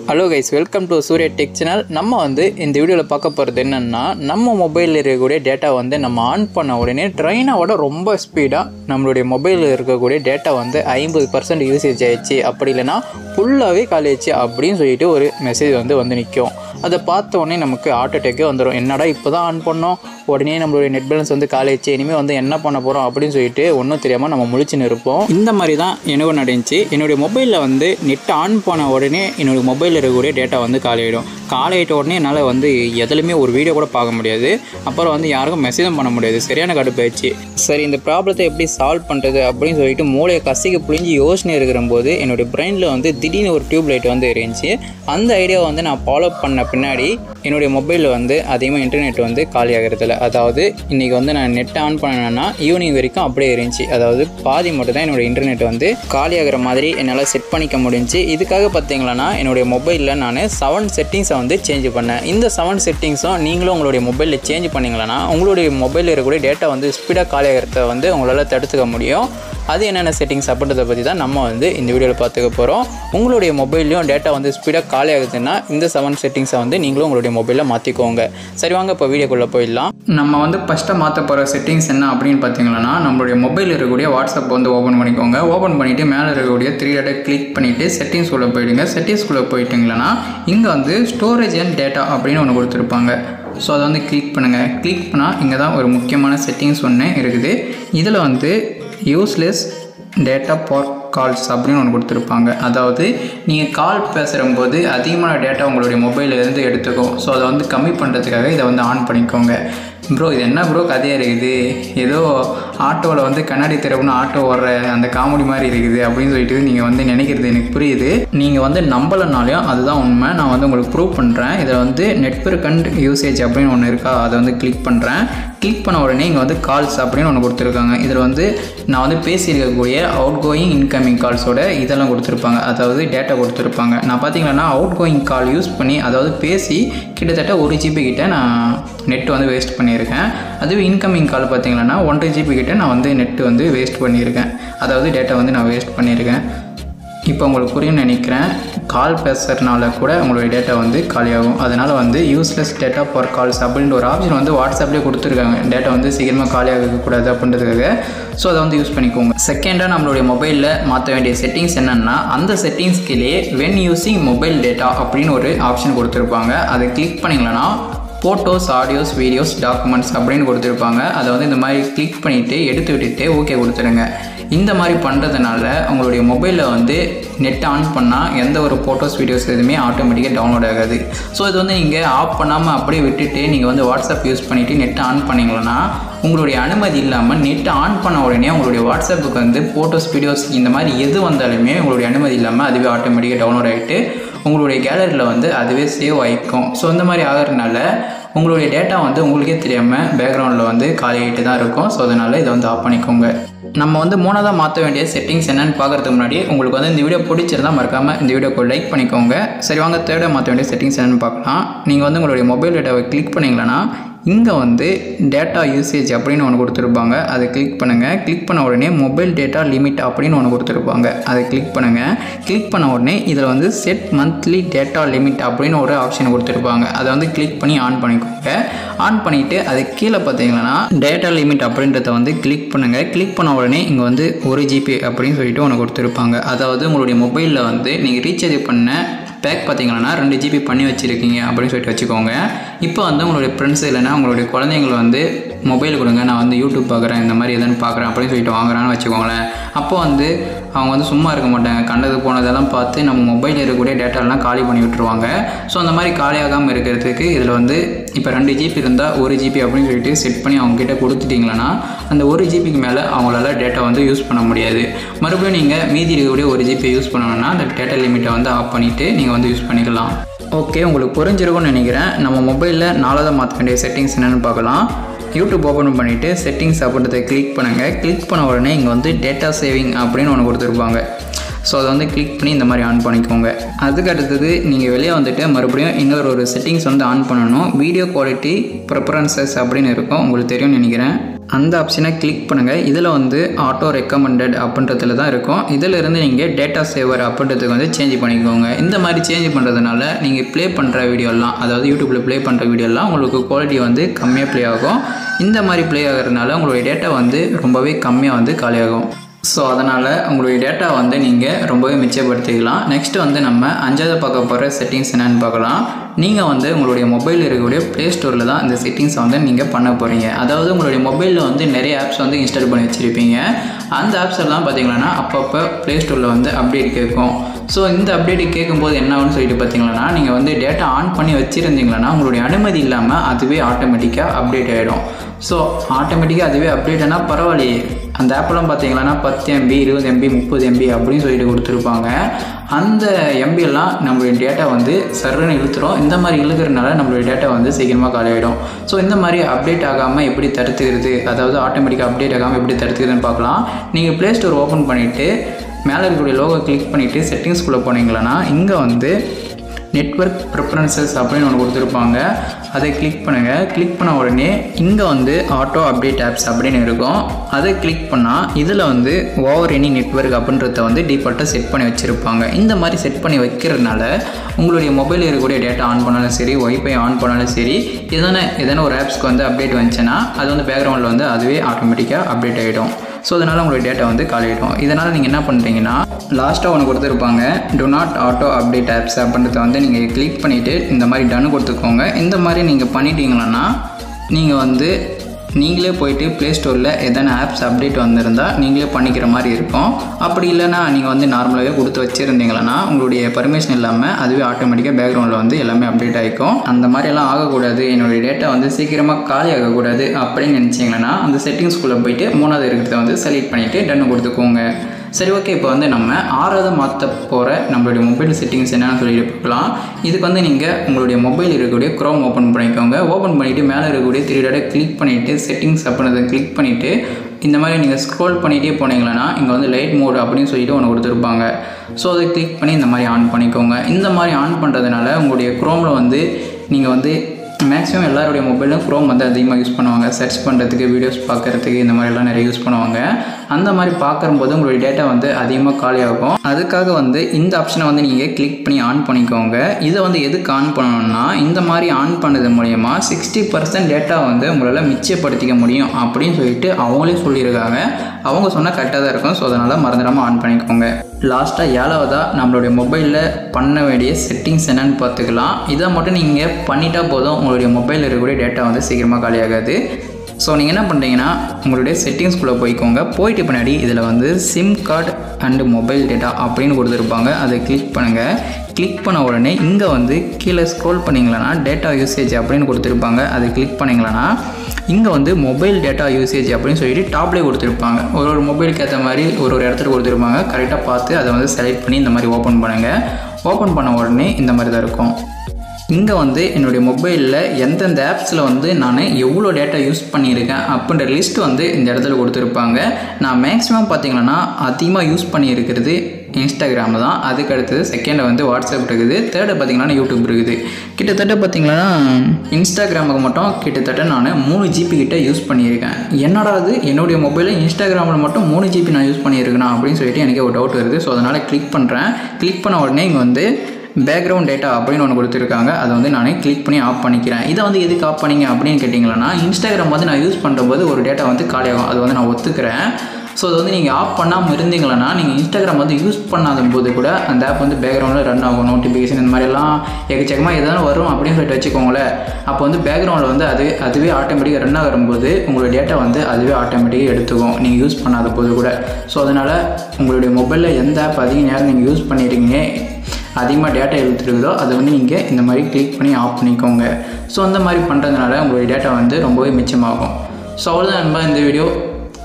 Hello guys welcome to Surya tech channel நம்ம வந்து இந்த வீடியோவில் பார்க்க போகிறது என்னென்னா நம்ம மொபைலில் இருக்கக்கூடிய டேட்டா வந்து நம்ம ஆன் பண்ண உடனே ட்ரெயினோட ரொம்ப ஸ்பீடாக நம்மளுடைய மொபைலில் இருக்கக்கூடிய டேட்டா வந்து ஐம்பது பர்சன்ட் யூசேஜ் ஆயிடுச்சு அப்படி இல்லைன்னா ஃபுல்லாகவே காலியாச்சு அப்படின்னு சொல்லிட்டு ஒரு மெசேஜ் வந்து வந்து நிற்கும் அதை பார்த்த உடனே நமக்கு ஹார்ட் அட்டேக்கே வந்துடும் என்னடா இப்போ தான் ஆன் பண்ணோம் உடனே நம்மளுடைய நெட் பேலன்ஸ் வந்து காலியாச்சு இனிமேல் வந்து என்ன பண்ண போகிறோம் அப்படின்னு சொல்லிட்டு ஒன்றும் தெரியாமல் நம்ம முழிச்சுன்னு இருப்போம் இந்த மாதிரி தான் எனக்கும் நடந்துச்சு என்னுடைய மொபைலில் வந்து நெட் ஆன் பண்ண உடனே என்னுடைய மொபைலில் இருக்கக்கூடிய டேட்டா வந்து காலியாயிடும் காலியாயிட்ட உடனே என்னால் வந்து எதுலையுமே ஒரு வீடியோ கூட பார்க்க முடியாது அப்புறம் வந்து யாருக்கும் மெசேஜும் பண்ண முடியாது சரியான கடுப்பாயிடுச்சு சரி இந்த ப்ராப்ளத்தை எப்படி சால்வ் பண்ணுறது அப்படின்னு சொல்லிட்டு மூளையை கசிக்க புழிஞ்சு யோசனை இருக்கிற போது என்னுடைய பிரெயினில் வந்து திடீர்னு ஒரு டியூப் லைட் வந்து இருந்துச்சு அந்த ஐடியாவை வந்து நான் ஃபாலோ பண்ண பின்னாடி என்னுடைய மொபைலில் வந்து அதிகமாக இன்டர்நெட் வந்து காலி ஆகிறதில்ல அதாவது இன்றைக்கி வந்து நான் நெட் ஆன் பண்ணேன்னா ஈவினிங் வரைக்கும் அப்படியே இருந்துச்சு அதாவது பாதி மட்டும் தான் என்னோட இன்டர்நெட் வந்து காலி ஆகிற மாதிரி என்னால் செட் பண்ணிக்க முடிஞ்சுச்சு இதுக்காக பார்த்தீங்களன்னா என்னுடைய மொபைலில் நான் செவன் செட்டிங்ஸை வந்து சேஞ்ச் பண்ணேன் இந்த செவன் செட்டிங்ஸும் நீங்களும் உங்களுடைய மொபைலில் சேஞ்ச் பண்ணிங்களன்னா உங்களுடைய மொபைலில் இருக்கக்கூடிய டேட்டா வந்து ஸ்பீடாக காலி ஆகிறத வந்து உங்களால் தடுத்துக்க முடியும் அது என்னென்ன செட்டிங்ஸ் அப்படின்றத பற்றி தான் நம்ம வந்து இந்த வீடியோவில் பார்த்துக்க போகிறோம் உங்களுடைய மொபைல்லையும் டேட்டா வந்து ஸ்பீடாக காலி ஆகுதுன்னா இந்த செவன் செட்டிங்ஸை வந்து நீங்களும் உங்களுடைய மொபைலில் மாற்றிக்கோங்க சரி வாங்க இப்போ வீடியோக்குள்ளே போயிடலாம் நம்ம வந்து ஃபஸ்ட்டாக மாற்ற போகிற செட்டிங்ஸ் என்ன அப்படின்னு பார்த்தீங்கன்னா நம்மளுடைய மொபைலில் இருக்கக்கூடிய வாட்ஸ்அப் வந்து ஓப்பன் பண்ணிக்கோங்க ஓப்பன் பண்ணிவிட்டு மேலே இருக்கக்கூடிய த்ரீ டேட்டை கிளிக் பண்ணிவிட்டு செட்டிங்ஸ் உள்ளே போயிடுங்க செட்டிங்ஸ்குள்ளே போயிட்டீங்களன்னா இங்கே வந்து ஸ்டோரேஜ் அண்ட் டேட்டா அப்படின்னு ஒன்று கொடுத்துருப்பாங்க ஸோ அதை வந்து கிளிக் பண்ணுங்கள் கிளிக் பண்ணால் இங்கே தான் ஒரு முக்கியமான செட்டிங்ஸ் ஒன்று இருக்குது இதில் வந்து யூஸ்லெஸ் டேட்டா ஃபார் கால்ஸ் அப்படின்னு ஒன்று கொடுத்துருப்பாங்க அதாவது நீங்கள் கால் பேசுகிறம்போது அதிகமான டேட்டா உங்களுடைய மொபைல்லேருந்து எடுத்துக்கும் ஸோ அதை வந்து கம்மி பண்ணுறதுக்காக இதை வந்து ஆன் பண்ணிக்கோங்க ப்ரோ இது என்ன ப்ரோ கதையாக இருக்குது ஏதோ ஆட்டோவில் வந்து கண்ணாடி திறப்புன்னு ஆட்டோ ஓடுற அந்த காமெடி மாதிரி இருக்குது அப்படின்னு சொல்லிட்டு நீங்கள் வந்து நினைக்கிறது எனக்கு புரியுது நீங்கள் வந்து நம்பலைனாலையும் அதுதான் உண்மை நான் வந்து உங்களுக்கு ப்ரூவ் பண்ணுறேன் இதில் வந்து நெட்ஒர்க் அண்ட் யூசேஜ் அப்படின்னு ஒன்று இருக்கா அதை வந்து கிளிக் பண்ணுறேன் கிளிக் பண்ண உடனே இங்கே வந்து கால்ஸ் அப்படின்னு ஒன்று கொடுத்துருக்காங்க இதில் வந்து நான் வந்து பேசியிருக்கக்கூடிய அவுட் கோயிங் இன்கமிங் கால்ஸோட இதெல்லாம் கொடுத்துருப்பாங்க அதாவது டேட்டா கொடுத்துருப்பாங்க நான் பார்த்தீங்கன்னா அவுட் கோயிங் கால் யூஸ் பண்ணி அதாவது பேசி கிட்டத்தட்ட ஒரு ஜிபி கிட்ட நான் நெட் வந்து வேஸ்ட் பண்ணியிருக்கேன் அதுவே இன்கமிங் கால் பார்த்தீங்கன்னா ஒன்றரை ஜிபி கிட்ட நான் வந்து நெட் வந்து வேஸ்ட் பண்ணியிருக்கேன் அதாவது டேட்டா வந்து நான் வேஸ்ட் பண்ணியிருக்கேன் இப்போ உங்களுக்கு புரியும்னு நினைக்கிறேன் கால் பேசுறதுனால கூட உங்களுடைய டேட்டா வந்து காலியாகும் அதனால் வந்து யூஸ்லெஸ் டேட்டா ஃபார் கால்ஸ் அப்படின்ற ஒரு ஆப்ஷன் வந்து வாட்ஸ்அப்லேயே கொடுத்துருக்காங்க டேட்டா வந்து சீக்கிரமாக காலியாகக்கூடாது அப்படின்றதுக்காக ஸோ அதை வந்து யூஸ் பண்ணிக்கோங்க செகண்டாக நம்மளுடைய மொபைலில் மாற்ற வேண்டிய செட்டிங்ஸ் என்னென்னா அந்த செட்டிங்ஸ்கிலேயே வென் யூஸிங் மொபைல் டேட்டா அப்படின்னு ஒரு ஆப்ஷன் கொடுத்துருப்பாங்க அதை கிளிக் பண்ணிங்களன்னா ஃபோட்டோஸ் ஆடியோஸ் வீடியோஸ் டாக்குமெண்ட்ஸ் அப்படின்னு கொடுத்துருப்பாங்க அதை வந்து இந்த மாதிரி கிளிக் பண்ணிவிட்டு எடுத்து விட்டுட்டு ஓகே கொடுத்துருங்க இந்த மாதிரி பண்ணுறதுனால உங்களுடைய மொபைலில் வந்து நெட் ஆன் பண்ணால் எந்த ஒரு ஃபோட்டோஸ் வீடியோஸ் எதுவுமே ஆட்டோமேட்டிக்காக டவுன்லோட் ஆகாது ஸோ இது வந்து நீங்கள் ஆஃப் பண்ணாமல் அப்படியே விட்டுட்டு நீங்கள் வந்து வாட்ஸ்அப் யூஸ் பண்ணிவிட்டு நெட் ஆன் பண்ணிங்களன்னா உங்களுடைய அனுமதி இல்லாமல் நெட் ஆன் பண்ண உடனே உங்களுடைய வாட்ஸ்அப்புக்கு வந்து ஃபோட்டோஸ் வீடியோஸ் இந்த மாதிரி எது வந்தாலுமே உங்களுடைய அனுமதி இல்லாமல் அதுவே ஆட்டோமேட்டிக்காக டவுன்லோட் ஆகிட்டு உங்களுடைய கேலரியில் வந்து அதுவே சேவ் ஆகிக்கும் ஸோ இந்த மாதிரி ஆகிறதுனால உங்களுடைய டேட்டா வந்து உங்களுக்கே தெரியாமல் பேக்ரவுண்டில் வந்து காலி ஆகிட்டு தான் இருக்கும் ஸோ அதனால் இதை வந்து ஆஃப் பண்ணிக்கோங்க நம்ம வந்து மூணாவதாக மாற்ற வேண்டிய செட்டிங்ஸ் என்னென்னு பார்க்குறதுக்கு முன்னாடி உங்களுக்கு வந்து இந்த வீடியோ பிடிச்சிருந்தா மறக்காமல் இந்த வீடியோக்கு லைக் பண்ணிக்கோங்க சரி வாங்க தேர்டாக மாற்ற வேண்டிய செட்டிங்ஸ் என்னென்னு பார்க்கலாம் நீங்கள் வந்து உங்களுடைய மொபைல் டேட்டாவை கிளிக் பண்ணிங்களன்னா இங்கே வந்து டேட்டா யூசேஜ் அப்படின்னு ஒன்று கொடுத்துருப்பாங்க அதை கிளிக் பண்ணுங்கள் கிளிக் பண்ண உடனே மொபைல் டேட்டா லிமிட் அப்படின்னு ஒன்று கொடுத்துருப்பாங்க அதை கிளிக் பண்ணுங்கள் கிளிக் பண்ண உடனே இதில் வந்து செட் மந்த்லி டேட்டா லிமிட் அப்படின்னு ஒரு ஆப்ஷன் கொடுத்துருப்பாங்க அதை வந்து கிளிக் பண்ணி ஆன் பண்ணிக்கோங்க ஆன் பண்ணிவிட்டு அது கீழே பார்த்தீங்கன்னா டேட்டா லிமிட் அப்படின்றத வந்து கிளிக் பண்ணுங்கள் கிளிக் பண்ண உடனே இங்கே வந்து ஒரு ஜிபி அப்படின்னு சொல்லிட்டு ஒன்று கொடுத்துருப்பாங்க அதாவது உங்களுடைய மொபைலில் வந்து நீங்கள் ரீசார்ஜ் பண்ண பேக் பார்த்தீங்கன்னா ரெண்டு ஜிபி பண்ணி வச்சுருக்கீங்க அப்படின்னு சொல்லிட்டு வச்சுக்கோங்க இப்போ வந்து உங்களுடைய ஃப்ரெண்ட்ஸ் இல்லைன்னா உங்களுடைய குழந்தைங்களை வந்து மொபைல் கொடுங்க நான் வந்து யூடியூப் பார்க்குறேன் இந்த மாதிரி எதுன்னு பார்க்குறேன் அப்படின்னு சொல்லிட்டு வாங்குறான்னு வச்சுக்கோங்களேன் அப்போ வந்து அவங்க வந்து சும்மா இருக்க மாட்டாங்க கண்டது போனதெல்லாம் பார்த்து நம்ம மொபைலில் இருக்கக்கூடிய டேட்டாலாம் காலி பண்ணி விட்டுருவாங்க ஸோ அந்த மாதிரி காலியாகாமல் இருக்கிறதுக்கு இதில் வந்து இப்போ ரெண்டு ஜிபி இருந்தால் ஒரு ஜிபி அப்படின்னு சொல்லிட்டு செட் பண்ணி அவங்ககிட்ட கொடுத்துட்டிங்களன்னா அந்த ஒரு ஜிபிக்கு மேலே அவங்களால டேட்டா வந்து யூஸ் பண்ண முடியாது மறுபடியும் நீங்கள் மீதி இருக்கக்கூடிய ஒரு ஜிபி யூஸ் பண்ணணும்னா அந்த டேட்டா லிமிட்டை வந்து ஆஃப் பண்ணிவிட்டு நீங்கள் வந்து யூஸ் பண்ணிக்கலாம் ஓகே உங்களுக்கு புரிஞ்சிருக்கும்னு நினைக்கிறேன் நம்ம மொபைலில் நாலாவது மாற்ற வேண்டிய செட்டிங்ஸ் என்னென்னு பார்க்கலாம் யூடியூப் ஓப்பன் பண்ணிவிட்டு செட்டிங்ஸ் அப்படின்றத கிளிக் பண்ணுங்கள் கிளிக் பண்ண உடனே இங்கே வந்து டேட்டா சேவிங் அப்படின்னு ஒன்று கொடுத்துருப்பாங்க ஸோ அதை வந்து கிளிக் பண்ணி இந்த மாதிரி ஆன் பண்ணிக்கோங்க அதுக்கு அடுத்தது நீங்கள் வெளியே வந்துட்டு மறுபடியும் இன்னொரு ஒரு செட்டிங்ஸ் வந்து ஆன் பண்ணணும் வீடியோ குவாலிட்டி ப்ரிஃபரன்சஸ் அப்படின்னு இருக்கும் உங்களுக்கு தெரியும்னு நினைக்கிறேன் அந்த ஆப்ஷனை கிளிக் பண்ணுங்கள் இதில் வந்து ஆட்டோ ரெக்கமெண்டட் அப்படின்றதுல தான் இருக்கும் இதில் இருந்து நீங்கள் டேட்டா சேவர் அப்படின்றதுக்கு வந்து சேஞ்ச் பண்ணிக்கோங்க இந்த மாதிரி சேஞ்ச் பண்ணுறதுனால நீங்கள் ப்ளே பண்ணுற வீடியோலாம் அதாவது யூடியூப்பில் ப்ளே பண்ணுற வீடியோலாம் உங்களுக்கு குவாலிட்டி வந்து கம்மியாக ப்ளே ஆகும் இந்த மாதிரி ப்ளே ஆகிறதுனால உங்களுடைய டேட்டா வந்து ரொம்பவே கம்மியாக வந்து காலியாகும் ஸோ அதனால் உங்களுடைய டேட்டா வந்து நீங்கள் ரொம்பவே மிச்சப்படுத்திக்கலாம் நெக்ஸ்ட்டு வந்து நம்ம அஞ்சாவது பார்க்க போகிற செட்டிங்ஸ் என்னென்னு பார்க்கலாம் நீங்கள் வந்து உங்களுடைய மொபைலில் இருக்கக்கூடிய ப்ளே ஸ்டோரில் தான் இந்த செட்டிங்ஸை வந்து நீங்கள் பண்ண போகிறீங்க அதாவது உங்களுடைய மொபைலில் வந்து நிறைய ஆப்ஸ் வந்து இன்ஸ்டால் பண்ணி வச்சுருப்பீங்க அந்த ஆப்ஸ் எல்லாம் பார்த்தீங்கன்னா அப்பப்போ ப்ளே ஸ்டோரில் வந்து அப்டேட் கேட்கும் ஸோ இந்த அப்டேட் கேட்கும்போது என்ன ஆகும்னு சொல்லிட்டு பார்த்தீங்கன்னா நீங்கள் வந்து டேட்டா ஆன் பண்ணி வச்சுருந்தீங்கன்னா உங்களுடைய அனுமதி இல்லாமல் அதுவே ஆட்டோமேட்டிக்காக அப்டேட் ஆகிடும் ஸோ ஆட்டோமேட்டிக்காக அதுவே அப்டேட் ஆனால் பரவாயில்லையே அந்த ஆப்பெல்லாம் பார்த்தீங்கன்னா பத்து எம்பி இருபது எம்பி முப்பது எம்பி அப்படின்னு சொல்லிட்டு கொடுத்துருப்பாங்க அந்த எம்பி எல்லாம் நம்மளுடைய டேட்டா வந்து சர்ன்னு இழுத்துரும் இந்த மாதிரி இழுக்கிறதுனால நம்மளுடைய டேட்டா வந்து சீக்கிரமாக காலியாகிடும் ஸோ இந்த மாதிரி அப்டேட் ஆகாமல் எப்படி தடுத்துக்கிறது அதாவது ஆட்டோமேட்டிக்காக அப்டேட் ஆகாமல் எப்படி தடுத்துக்கிறதுன்னு பார்க்கலாம் நீங்கள் ப்ளே ஸ்டோர் ஓப்பன் பண்ணிவிட்டு மேலே இருக்கக்கூடிய லோகோ கிளிக் பண்ணிவிட்டு செட்டிங்ஸ்குள்ளே போனீங்களன்னா இங்கே வந்து நெட்ஒர்க் ப்ரிஃபரன்சஸ் அப்படின்னு ஒன்று கொடுத்துருப்பாங்க அதை கிளிக் பண்ணுங்கள் கிளிக் பண்ண உடனே இங்கே வந்து ஆட்டோ அப்டேட் ஆப்ஸ் அப்படின்னு இருக்கும் அதை கிளிக் பண்ணால் இதில் வந்து ஓவர் எனி நெட்ஒர்க் அப்படின்றத வந்து டிஃபால்ட்டாக செட் பண்ணி வச்சுருப்பாங்க இந்த மாதிரி செட் பண்ணி வைக்கிறதுனால உங்களுடைய மொபைலில் இருக்கக்கூடிய டேட்டா ஆன் பண்ணாலும் சரி ஒய்ஃபை ஆன் பண்ணாலும் சரி எதனா எதனா ஒரு ஆப்ஸ்க்கு வந்து அப்டேட் வந்துச்சுன்னா அது வந்து பேக்ரவுண்டில் வந்து அதுவே ஆட்டோமேட்டிக்காக அப்டேட் ஆகிடும் ஸோ அதனால் உங்களுடைய டேட்டா வந்து காலிடும் இதனால் நீங்கள் என்ன பண்ணுறீங்கன்னா லாஸ்ட்டாக ஒன்று கொடுத்துருப்பாங்க do not auto update apps அப்படின்றத வந்து நீங்கள் கிளிக் பண்ணிவிட்டு இந்த மாதிரி டன் கொடுத்துக்கோங்க இந்த மாதிரி நீங்கள் பண்ணிட்டீங்கன்னா நீங்கள் வந்து நீங்களே போயிட்டு ப்ளே ஸ்டோரில் எதனா ஆப்ஸ் அப்டேட் வந்திருந்தால் நீங்களே பண்ணிக்கிற மாதிரி இருக்கும் அப்படி இல்லைனா நீங்கள் வந்து நார்மலாகவே கொடுத்து வச்சுருந்தீங்களன்னா உங்களுடைய பர்மிஷன் இல்லாமல் அதுவே ஆட்டோமேட்டிக்காக பேக்ரவுண்டில் வந்து எல்லாமே அப்டேட் ஆகிக்கும் அந்த மாதிரியெல்லாம் ஆகக்கூடாது என்னுடைய டேட்டா வந்து சீக்கிரமாக காலி ஆகக்கூடாது அப்படின்னு நினச்சிங்கன்னா அந்த செட்டிங்ஸ்குள்ளே போயிட்டு மூணாவது இருக்கிறத வந்து செலக்ட் பண்ணிவிட்டு டன்னு கொடுத்துக்கோங்க சரி ஓகே இப்போ வந்து நம்ம ஆறாவது மாற்ற போகிற நம்மளுடைய மொபைல் செட்டிங்ஸ் என்னென்னு சொல்லிட்டு பார்க்கலாம் இதுக்கு வந்து நீங்கள் உங்களுடைய மொபைல் இருக்கக்கூடிய க்ரோம் ஓப்பன் பண்ணிக்கோங்க ஓப்பன் பண்ணிவிட்டு மேலே இருக்கக்கூடிய த்ரீ டாட்டை கிளிக் பண்ணிவிட்டு செட்டிங்ஸ் அப்படின்றத கிளிக் பண்ணிவிட்டு இந்த மாதிரி நீங்கள் ஸ்க்ரோல் பண்ணிகிட்டே போனீங்கன்னா இங்கே வந்து லைட் மோட் அப்படின்னு சொல்லிட்டு ஒன்று கொடுத்துருப்பாங்க ஸோ அதை கிளிக் பண்ணி இந்த மாதிரி ஆன் பண்ணிக்கோங்க இந்த மாதிரி ஆன் பண்ணுறதுனால உங்களுடைய க்ரோமில் வந்து நீங்கள் வந்து மேக்ஸிமம் எல்லாருடைய மொபைலும் க்ரோம் வந்து அதிகமாக யூஸ் பண்ணுவாங்க சர்ச் பண்ணுறதுக்கு வீடியோஸ் பார்க்குறதுக்கு இந்த மாதிரிலாம் நிறைய யூஸ் பண்ணுவாங்க அந்த மாதிரி பார்க்கும்போது உங்களுடைய டேட்டா வந்து அதிகமாக காலியாகும் அதுக்காக வந்து இந்த ஆப்ஷனை வந்து நீங்கள் கிளிக் பண்ணி ஆன் பண்ணிக்கோங்க இதை வந்து எதுக்கு ஆன் பண்ணணும்னா இந்த மாதிரி ஆன் பண்ணது மூலயமா சிக்ஸ்டி பர்சன்ட் டேட்டா வந்து உங்களால் மிச்சப்படுத்திக்க முடியும் அப்படின்னு சொல்லிட்டு அவங்களே சொல்லியிருக்காங்க அவங்க சொன்னால் கரெக்டாக தான் இருக்கும் ஸோ அதனால் மறந்துடாமல் ஆன் பண்ணிக்கோங்க லாஸ்ட்டாக ஏழாவதாக நம்மளுடைய மொபைலில் பண்ண வேண்டிய செட்டிங்ஸ் என்னென்னு பார்த்துக்கலாம் இதை மட்டும் நீங்கள் பண்ணிட்டா போதும் உங்களுடைய மொபைலில் இருக்கக்கூடிய டேட்டா வந்து சீக்கிரமாக காலியாகாது ஸோ நீங்கள் என்ன பண்ணுறீங்கன்னா உங்களுடைய செட்டிங்ஸ்குள்ளே போய்க்கோங்க போயிட்டு பின்னாடி இதில் வந்து SIM card and mobile data அப்படின்னு கொடுத்துருப்பாங்க அதை கிளிக் பண்ணுங்கள் கிளிக் பண்ண உடனே இங்கே வந்து கீழே ஸ்க்ரோல் பண்ணிங்களன்னா டேட்டா யூசேஜ் அப்படின்னு கொடுத்துருப்பாங்க அதை கிளிக் பண்ணிங்களன்னா இங்கே வந்து மொபைல் டேட்டா யூசேஜ் அப்படின்னு சொல்லிட்டு டாப்லேயே கொடுத்துருப்பாங்க ஒரு ஒரு மொபைலுக்கு ஏற்ற மாதிரி ஒரு ஒரு இடத்துல கொடுத்துருப்பாங்க கரெக்டாக பார்த்து அதை வந்து செலக்ட் பண்ணி இந்த மாதிரி ஓப்பன் பண்ணுங்கள் ஓப்பன் பண்ண உடனே இந்த மாதிரி தான் இருக்கும் இங்கே வந்து என்னுடைய மொபைலில் எந்தெந்த ஆப்ஸில் வந்து நான் எவ்வளோ டேட்டா யூஸ் பண்ணியிருக்கேன் அப்படின்ற லிஸ்ட் வந்து இந்த இடத்துல கொடுத்துருப்பாங்க நான் மேக்ஸிமம் பார்த்தீங்கன்னா அதிகமாக யூஸ் பண்ணியிருக்கிறது இன்ஸ்டாகிராம் தான் அதுக்கு அடுத்தது செகண்டில் வந்து வாட்ஸ்அப் இருக்குது தேர்டு பார்த்தீங்கன்னா யூடியூப் இருக்குது கிட்டத்தட்ட பார்த்தீங்கன்னா இன்ஸ்டாகிராமுக்கு மட்டும் கிட்டத்தட்ட நான் மூணு ஜிபி கிட்ட யூஸ் பண்ணியிருக்கேன் என்னடா அது என்னுடைய மொபைலில் இன்ஸ்டாகிராமில் மட்டும் மூணு ஜிபி நான் யூஸ் பண்ணியிருக்கேனா அப்படின்னு சொல்லிட்டு எனக்கு ஒரு டவுட் வருது ஸோ அதனால் கிளிக் பண்ணுறேன் கிளிக் பண்ண உடனே இங்கே வந்து பேக்ரவுண்ட் டேட்டா அப்படின்னு ஒன்று கொடுத்துருக்காங்க அதை வந்து நான் கிளிக் பண்ணி ஆஃப் பண்ணிக்கிறேன் இதை வந்து எதுக்கு ஆஃப் பண்ணிங்க அப்படின்னு கேட்டிங்கன்னா இன்ஸ்டாகிராம் வந்து நான் யூஸ் பண்ணும்போது ஒரு டேட்டா வந்து காலியாகும் அது வந்து நான் ஒத்துக்கிறேன் ஸோ அது வந்து நீங்கள் ஆஃப் பண்ணாமல் இருந்தீங்களன்னா நீங்கள் இன்ஸ்டாகிராம் வந்து யூஸ் பண்ணாத போது கூட அந்த ஆப் வந்து பேக்ரவுண்டில் ரன் ஆகும் நோட்டிஃபிகேஷன் இந்த மாதிரிலாம் எக்கச்சக்கமாக எதாவது வரும் அப்படின்னு சொல்லிட்டு வச்சுக்கோங்களேன் அப்போ வந்து பேக்ரவுண்டில் வந்து அது அதுவே ஆட்டோமேட்டிக்காக ரன் ஆகும்போது உங்களுடைய டேட்டா வந்து அதுவே ஆட்டோமேட்டிக்காக எடுத்துக்கும் நீங்கள் யூஸ் பண்ணாத போது கூட ஸோ அதனால் உங்களுடைய மொபைலில் எந்த ஆப் அதிக நேரம் நீங்கள் யூஸ் பண்ணியிருக்கீங்க அதிகமாக டேட்டா இழுத்துருக்குதோ அதை வந்து நீங்கள் இந்த மாதிரி கிளிக் பண்ணி ஆஃப் பண்ணிக்கோங்க ஸோ அந்த மாதிரி பண்ணுறதுனால உங்களுடைய டேட்டா வந்து ரொம்பவே மிச்சமாகும் ஸோ அவ்வளோதான் நண்பா இந்த வீடியோ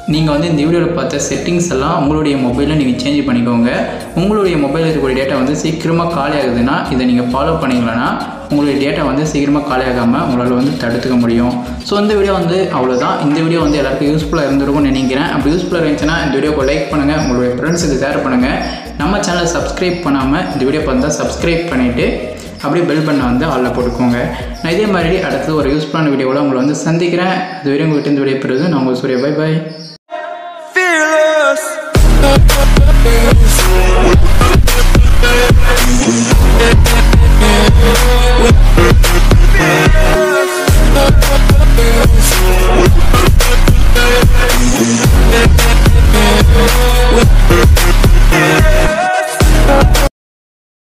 நீங்கள் வந்து இந்த வீடியோவில் பார்த்த செட்டிங்ஸ் எல்லாம் உங்களுடைய மொபைலில் நீங்கள் சேஞ்ச் பண்ணிக்கோங்க உங்களுடைய மொபைலில் இருக்கக்கூடிய டேட்டா வந்து சீக்கிரமாக காலி ஆகுதுன்னா இதை நீங்கள் ஃபாலோ பண்ணிங்களன்னா உங்களுடைய டேட்டா வந்து சீக்கிரமாக காலி ஆகாமல் உங்களால் வந்து தடுத்துக்க முடியும் ஸோ இந்த வீடியோ வந்து அவ்வளோதான் இந்த வீடியோ வந்து எல்லாருக்கும் யூஸ்ஃபுல்லாக இருந்திருக்கும்னு நினைக்கிறேன் அப்படி யூஸ்ஃபுல்லாக இருந்துச்சுன்னா இந்த வீடியோக்கு லைக் பண்ணுங்கள் உங்களுடைய ஃப்ரெண்ட்ஸுக்கு ஷேர் பண்ணுங்கள் நம்ம சேனலை சப்ஸ்கிரைப் பண்ணாமல் இந்த வீடியோ பார்த்தா சப்ஸ்கிரைப் பண்ணிவிட்டு அப்படியே பெல் பண்ண வந்து ஆளில் போட்டுக்கோங்க நான் இதே மாதிரி அடுத்து ஒரு யூஸ்ஃபுல்லான வீடியோவில் உங்களை வந்து சந்திக்கிறேன் அது வரையும் உங்கள்கிட்ட இந்த வீடியோ பெறுவது நான் உங்கள் சூர்யா பை பை fearless.